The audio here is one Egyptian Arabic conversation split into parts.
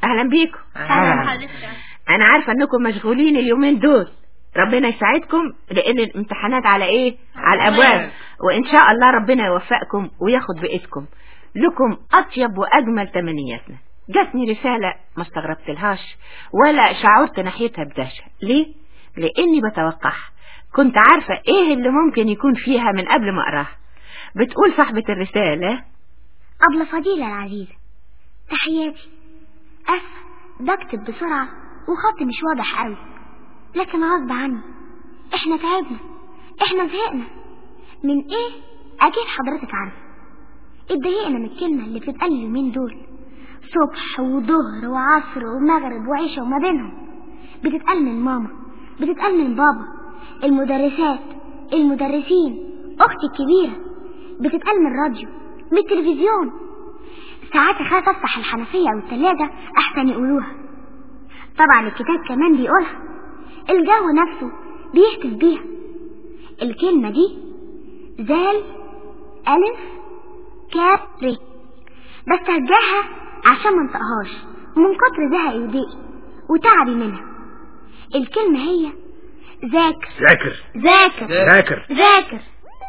اهلا بيكم أهلا. انا عارفه انكم مشغولين اليومين دول ربنا يساعدكم لان الامتحانات على ايه على الابواب وان شاء الله ربنا يوفقكم وياخد بايدكم لكم اطيب واجمل تمنياتنا جاتني رسالة ما استغربت لهاش ولا شعرت ناحيتها بدهشة ليه؟ لاني بتوقعها كنت عارفة ايه اللي ممكن يكون فيها من قبل ما اقراها بتقول صاحبة الرسالة أبلة فضيلة العزيزة تحياتي أسف بكتب بسرعة وخطي مش واضح قوي لكن غصب عني احنا تعبنا احنا زهقنا من ايه اكيد حضرتك عارفه اتضايقنا من الكلمة اللي بتتقال اليومين دول صبح وظهر وعصر ومغرب وعشاء وما بينهم بتتقال من ماما بتتقال من بابا المدرسات المدرسين اختي الكبيرة بتتقال من الراديو من التلفزيون ساعات اخاف افتح الحنفية او التلاجة احسن يقولوها طبعا الكتاب كمان بيقولها الجو نفسه بيهتف بيها الكلمة دي زال ألف كاف ر بسترجعها عشان ما انطقهاش من كتر زهقي وضيقي وتعبي منها الكلمة هي ذاكر ذاكر ذاكر ذاكر ذاكر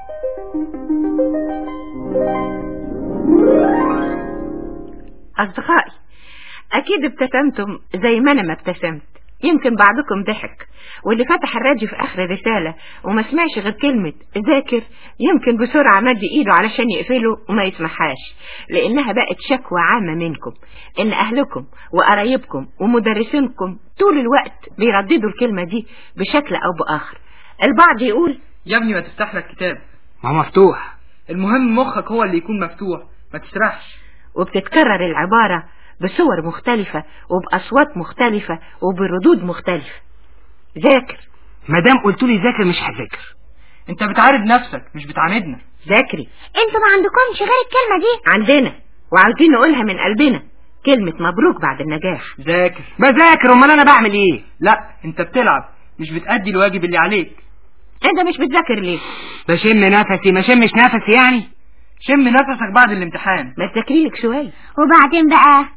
أصدقائي أكيد ابتسمتم زي ما أنا ما ابتسمت يمكن بعضكم ضحك واللي فتح الراديو في آخر الرسالة وما سمعش غير كلمة ذاكر يمكن بسرعة مد إيده علشان يقفله وما يسمعهاش لأنها بقت شكوى عامة منكم إن أهلكم وقرايبكم ومدرسينكم طول الوقت بيرددوا الكلمة دي بشكل أو بآخر البعض يقول يا ابني ما تفتح لك كتاب ما مفتوح المهم مخك هو اللي يكون مفتوح ما تسرحش وبتتكرر العبارة بصور مختلفة وبأصوات مختلفة وبردود مختلفة ذاكر ما دام قلت لي ذاكر مش هذاكر انت بتعارض نفسك مش بتعاندنا ذاكري انتوا ما عندكمش غير الكلمة دي عندنا وعاوزين نقولها من قلبنا كلمة مبروك بعد النجاح ذاكر بذاكر امال انا بعمل ايه لا انت بتلعب مش بتأدي الواجب اللي عليك انت مش بتذاكر ليه بشم نفسي ما شمش نفسي يعني شم نفسك بعد الامتحان ما تذاكري لك شوية وبعدين بقى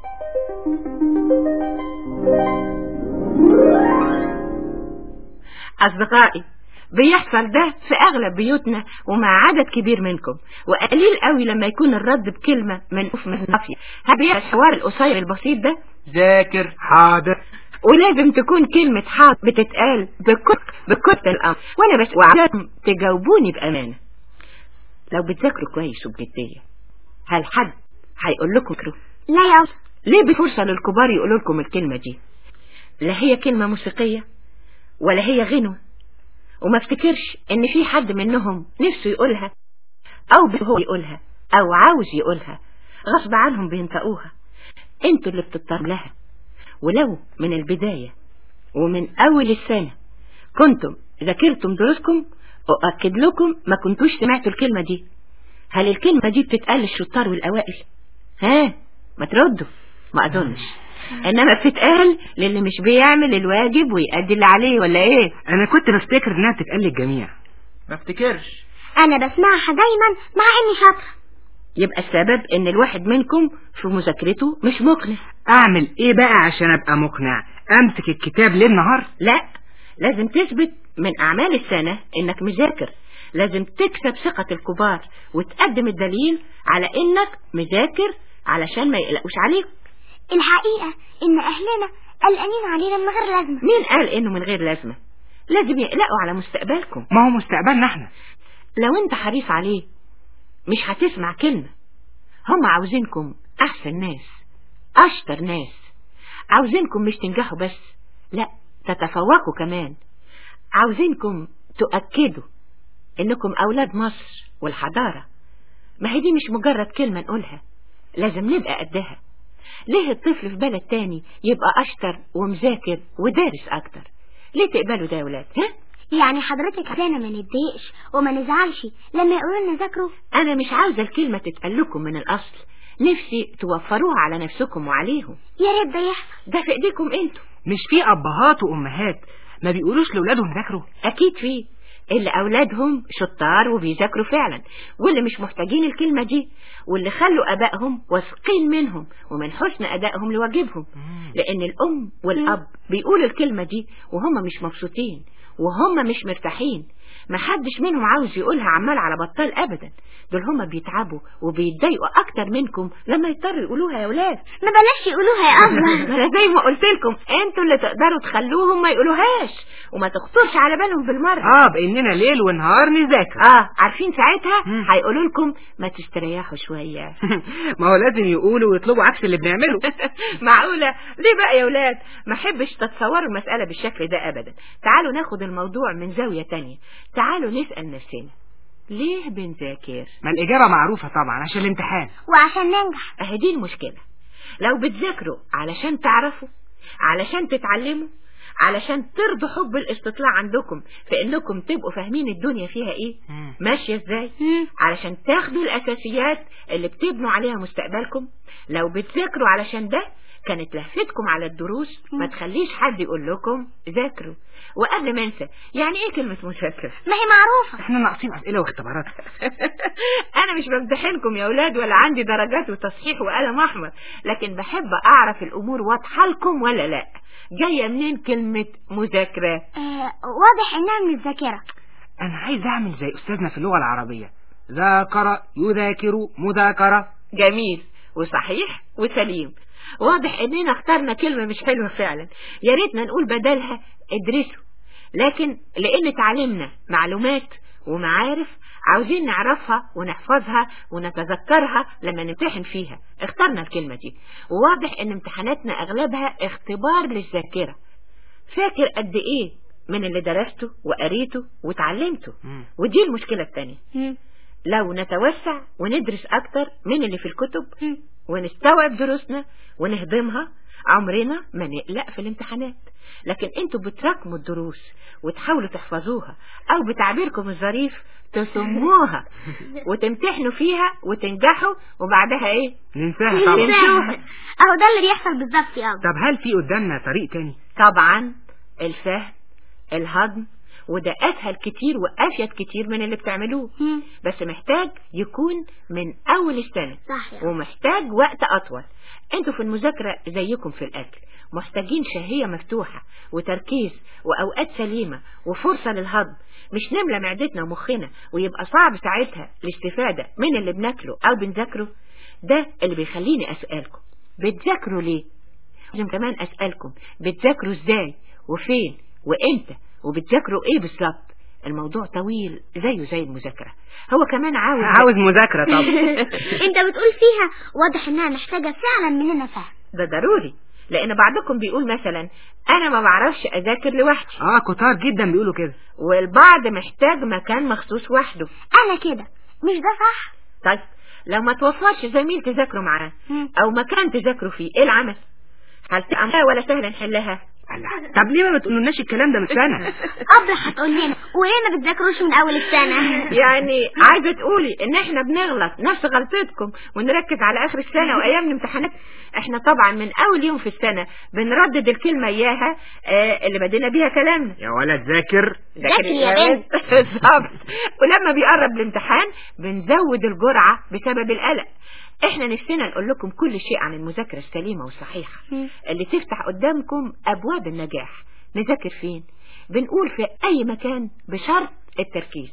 أصدقائي بيحصل ده في أغلب بيوتنا ومع عدد كبير منكم وقليل قوي لما يكون الرد بكلمة من أف من نافية هبيع الحوار القصير البسيط ده ذاكر حاضر ولازم تكون كلمة حاضر بتتقال بكت بكت الأمر وأنا بس وعدكم تجاوبوني بأمانة لو بتذاكروا كويس وبجدية هل حد هيقول لكم كرو لا يا أصل ليه بفرصة للكبار يقولوا لكم الكلمة دي لا هي كلمة موسيقية ولا هي غنوة وما افتكرش ان في حد منهم نفسه يقولها او هو يقولها او عاوز يقولها غصب عنهم بينطقوها انتوا اللي بتضطروا لها ولو من البداية ومن اول السنة كنتم ذاكرتم دروسكم اؤكد لكم ما كنتوش سمعتوا الكلمة دي هل الكلمة دي بتتقال للشطار والاوائل ها ما تردوا ما اظنش انما بتتقال للي مش بيعمل الواجب ويأدي اللي عليه ولا ايه انا كنت بفتكر انها بتتقال للجميع ما افتكرش أنا بسمعها دايما مع إني شاطرة يبقى السبب ان الواحد منكم في مذاكرته مش مقنع اعمل ايه بقى عشان ابقى مقنع امسك الكتاب ليل نهار لا لازم تثبت من اعمال السنة انك مذاكر لازم تكسب ثقة الكبار وتقدم الدليل على انك مذاكر علشان ما يقلقوش عليك الحقيقة إن أهلنا قلقانين علينا من غير لازمة مين قال انه من غير لازمة لازم يقلقوا على مستقبلكم ما هو مستقبلنا احنا لو انت حريص عليه مش هتسمع كلمة هم عاوزينكم احسن ناس اشطر ناس عاوزينكم مش تنجحوا بس لا تتفوقوا كمان عاوزينكم تؤكدوا انكم اولاد مصر والحضارة ما هي دي مش مجرد كلمة نقولها لازم نبقى قدها ليه الطفل في بلد تاني يبقى اشطر ومذاكر ودارس اكتر ليه تقبلوا ده يا ولاد ها يعني حضرتك عايزانا ما نتضايقش وما نزعلش لما يقولوا لنا ذاكروا انا مش عاوزة الكلمة تتقال لكم من الاصل نفسي توفروها على نفسكم وعليهم يا ريت ده يحصل ده في ايديكم انتوا مش في ابهات وامهات ما بيقولوش لاولادهم ذاكروا اكيد في اللي أولادهم شطار وبيذاكروا فعلا واللي مش محتاجين الكلمة دي واللي خلوا أبائهم واثقين منهم ومن حسن أدائهم لواجبهم لأن الأم والأب بيقولوا الكلمة دي وهم مش مبسوطين وهم مش مرتاحين محدش منهم عاوز يقولها عمال على بطال أبدا دول هم بيتعبوا وبيتضايقوا أكتر منكم لما يضطروا يقولوها يا ولاد ما بلاش يقولوها يا أبلة ما انا زي ما قلت لكم انتوا اللي تقدروا تخلوهم ما يقولوهاش وما تخطرش على بالهم بالمره اه باننا ليل ونهار نذاكر اه عارفين ساعتها مم. هيقولوا لكم ما تستريحوا شويه ما هو لازم يقولوا ويطلبوا عكس اللي بنعمله معقوله ليه بقى يا ولاد ما احبش تتصوروا المساله بالشكل ده ابدا تعالوا ناخد الموضوع من زاويه تانية تعالوا نسال نفسنا ليه بنذاكر ما الإجابة معروفة طبعا عشان الامتحان وعشان ننجح اهي دي المشكلة لو بتذاكروا علشان تعرفوا علشان تتعلموا علشان ترضوا حب الاستطلاع عندكم في انكم تبقوا فاهمين الدنيا فيها ايه مم. ماشية ازاي علشان تاخدوا الاساسيات اللي بتبنوا عليها مستقبلكم لو بتذاكروا علشان ده كانت لهفتكم على الدروس ما تخليش حد يقول لكم ذاكروا وقبل ما انسى يعني ايه كلمة مذاكرة ما هي معروفة احنا ناقصين أسئلة واختبارات انا مش بمتحنكم يا اولاد ولا عندي درجات وتصحيح وقلم احمر لكن بحب اعرف الامور واضحه لكم ولا لا جايه منين كلمه مذاكره آه واضح انها من الذاكرة أنا عايز أعمل زي أستاذنا في اللغة العربية ذاكر يذاكر مذاكرة جميل وصحيح وسليم واضح اننا اخترنا كلمه مش حلوه فعلا يا ريتنا نقول بدلها ادرسوا لكن لان تعلمنا معلومات ومعارف عاوزين نعرفها ونحفظها ونتذكرها لما نمتحن فيها اخترنا الكلمة دي وواضح ان امتحاناتنا اغلبها اختبار للذاكرة فاكر قد ايه من اللي درسته وقريته وتعلمته مم. ودي المشكلة التانية لو نتوسع وندرس اكتر من اللي في الكتب ونستوعب دروسنا ونهضمها عمرنا ما نقلق في الامتحانات لكن انتوا بتراكموا الدروس وتحاولوا تحفظوها او بتعبيركم الظريف تصموها وتمتحنوا فيها وتنجحوا وبعدها ايه ننساها طبعا ننسوها. اهو ده اللي بيحصل بالظبط يا أبلة طب هل في قدامنا طريق تاني طبعا الفهم الهضم وده اسهل كتير وافيد كتير من اللي بتعملوه مم. بس محتاج يكون من اول السنة صح يا أبلة. ومحتاج وقت اطول انتوا في المذاكرة زيكم في الاكل محتاجين شهية مفتوحة وتركيز واوقات سليمة وفرصة للهضم مش نملى معدتنا ومخنا ويبقى صعب ساعتها الاستفادة من اللي بناكله او بنذاكره ده اللي بيخليني اسألكم بتذاكروا ليه لازم كمان اسألكم بتذاكروا ازاي وفين وامتى وبتذاكروا ايه بالظبط الموضوع طويل زيه زي المذاكرة هو كمان عاوز عاوز مذاكرة طبعا انت بتقول فيها واضح انها محتاجة فعلا مننا فهم ده ضروري لان بعضكم بيقول مثلا انا ما بعرفش اذاكر لوحدي اه كتار جدا بيقولوا كده والبعض محتاج مكان مخصوص وحده انا كده مش ده صح طيب لو ما توفرش زميل تذاكروا معاه مم. او مكان تذاكروا فيه ايه العمل هل تبقى ولا سهل نحلها الله. طب ليه ما بتقولولناش الكلام ده من سنة أبلة هتقول لنا وليه ما بتذاكروش من اول السنة يعني عايزه تقولي ان احنا بنغلط نفس غلطتكم ونركز على اخر السنه وايام الامتحانات احنا طبعا من اول يوم في السنه بنردد الكلمه اياها آه اللي بدينا بيها كلامنا يا ولد ذاكر ذاكر يا بنت. بالظبط ولما بيقرب الامتحان بنزود الجرعه بسبب القلق احنا نفسنا نقول لكم كل شيء عن المذاكره السليمه والصحيحه مم. اللي تفتح قدامكم ابواب النجاح نذاكر فين بنقول في اي مكان بشرط التركيز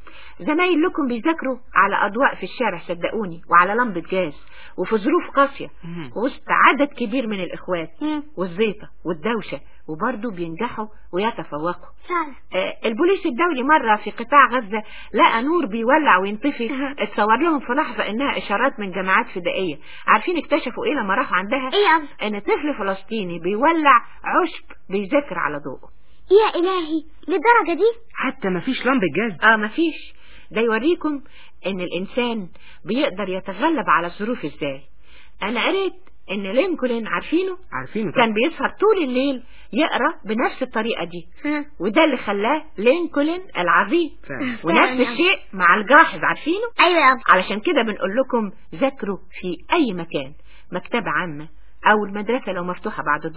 زمايل لكم بيذاكروا على اضواء في الشارع صدقوني وعلى لمبة جاز وفي ظروف قاسية مم. وسط عدد كبير من الاخوات مم. والزيطة والدوشة وبرضه بينجحوا ويتفوقوا فعلا آه، البوليس الدولي مرة في قطاع غزة لقى نور بيولع وينطفي اتصور لهم في لحظة انها اشارات من جماعات فدائية عارفين اكتشفوا ايه لما راحوا عندها ايه يا أبلة ان طفل فلسطيني بيولع عشب بيذاكر على ضوءه يا الهي للدرجة دي حتى ما فيش لمبة جاز اه مفيش ده يوريكم ان الانسان بيقدر يتغلب على الظروف ازاي انا قريت ان لينكولن عارفينه عارفينه كان طبعا بيسهر طول الليل يقرا بنفس الطريقه دي ها. وده اللي خلاه لينكولن العظيم فعلا. ونفس فعلا. الشيء مع الجاحظ عارفينه ايوه يا أبلة علشان كده بنقول لكم ذاكروا في اي مكان مكتبة عامة او المدرسة لو مفتوحة بعد الظهر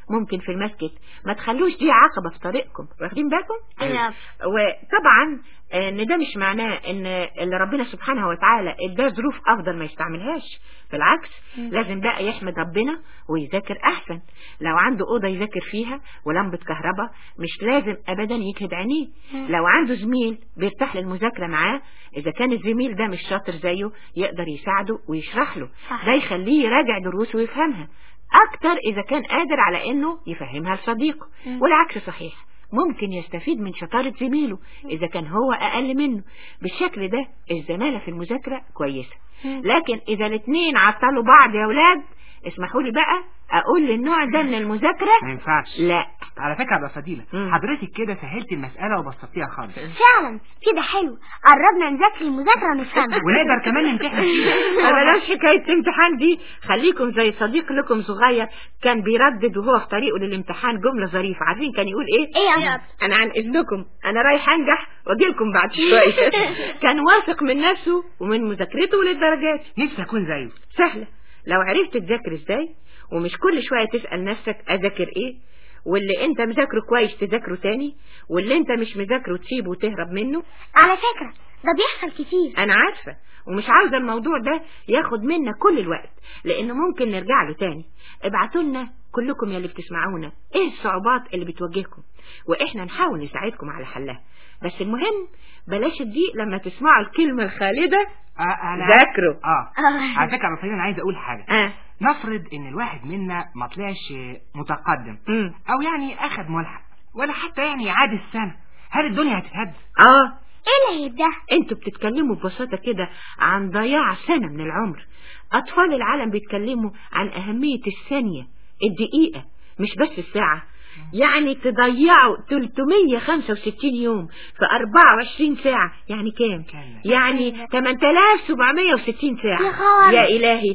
ممكن في المسجد ما تخلوش دي عقبة في طريقكم واخدين بالكم أيوة. وطبعا آه، ان ده مش معناه ان اللي ربنا سبحانه وتعالى اداه ظروف افضل ما يستعملهاش بالعكس لازم بقى يحمد ربنا ويذاكر احسن لو عنده اوضه يذاكر فيها ولمبه كهرباء مش لازم ابدا يجهد عينيه لو عنده زميل بيرتاح للمذاكره معاه اذا كان الزميل ده مش شاطر زيه يقدر يساعده ويشرح له صح. ده يخليه يراجع دروسه ويفهمها اكتر اذا كان قادر على انه يفهمها لصديقه والعكس صحيح ممكن يستفيد من شطارة زميله إذا كان هو أقل منه بالشكل ده الزمالة في المذاكرة كويسة لكن إذا الاتنين عطلوا بعض يا ولاد اسمحوا لي بقى أقول للنوع ده من المذاكرة ما ينفعش لا على فكرة يا فضيلة مم. حضرتك كده سهلت المسألة وبسطتيها خالص فعلا كده حلو قربنا نذاكر المذاكرة ونفهمها ونقدر كمان نمتحن فيها بلاش حكاية الامتحان دي خليكم زي صديق لكم صغير كان بيردد وهو في طريقه للامتحان جملة ظريفة عارفين كان يقول ايه ايه يا أبو؟ انا عن اذنكم انا رايح انجح واجيلكم بعد شوية كان واثق من نفسه ومن مذاكرته للدرجات نفسي أكون زيه سهلة لو عرفت تذاكر ازاي ومش كل شوية تسأل نفسك اذاكر ايه واللي انت مذاكره كويس تذاكره تاني واللي انت مش مذاكره تسيبه وتهرب منه على فكرة ده بيحصل كتير انا عارفة ومش عاوزة الموضوع ده ياخد منا كل الوقت لانه ممكن نرجع له تاني ابعتوا لنا كلكم يا اللي بتسمعونا ايه الصعوبات اللي بتواجهكم واحنا نحاول نساعدكم على حلها بس المهم بلاش الضيق لما تسمعوا الكلمة الخالدة آه أنا ذاكروا اه آه. على فكرة يا فضيلة أنا عايز أقول حاجة اه نفرض إن الواحد منا ما طلعش متقدم امم أو يعني أخد ملحق ولا حتى يعني عاد السنة هل الدنيا هتتهد؟ اه ايه العيب ده انتوا بتتكلموا ببساطة كده عن ضياع سنة من العمر أطفال العالم بيتكلموا عن أهمية الثانية الدقيقة مش بس الساعة يعني تضيعوا 365 يوم في 24 ساعة يعني كام؟ كام؟ يعني 8760 ساعة يا خبر. يا إلهي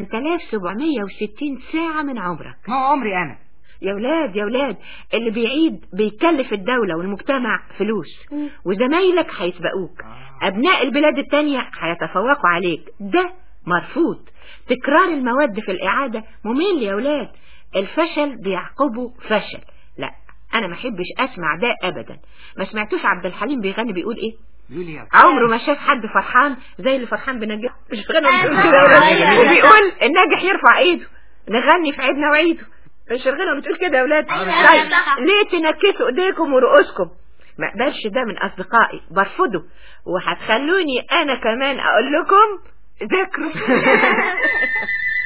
8760 ساعة من عمرك ما هو عمري أنا يا ولاد يا ولاد اللي بيعيد بيكلف الدولة والمجتمع فلوس مم. وزمايلك هيسبقوك آه. أبناء البلاد التانية هيتفوقوا عليك ده مرفوض تكرار المواد في الإعادة ممل يا ولاد الفشل بيعقبه فشل لا أنا ما أحبش أسمع ده أبدا ما سمعتوش عبد الحليم بيغني بيقول إيه بيقول لي يا عمره ما شاف حد فرحان زي اللي فرحان بنجاح مش غنى بتقول أيوة. كده ولا أيوة. إيه؟ وبيقول الناجح يرفع ايده نغني في عيدنا وعيده مش الغنى بتقول كده يا اولاد أيوة. طيب صح. ليه تنكسوا ايديكم ورؤوسكم ما اقبلش ده من اصدقائي برفضه وهتخلوني انا كمان اقول لكم ذاكروا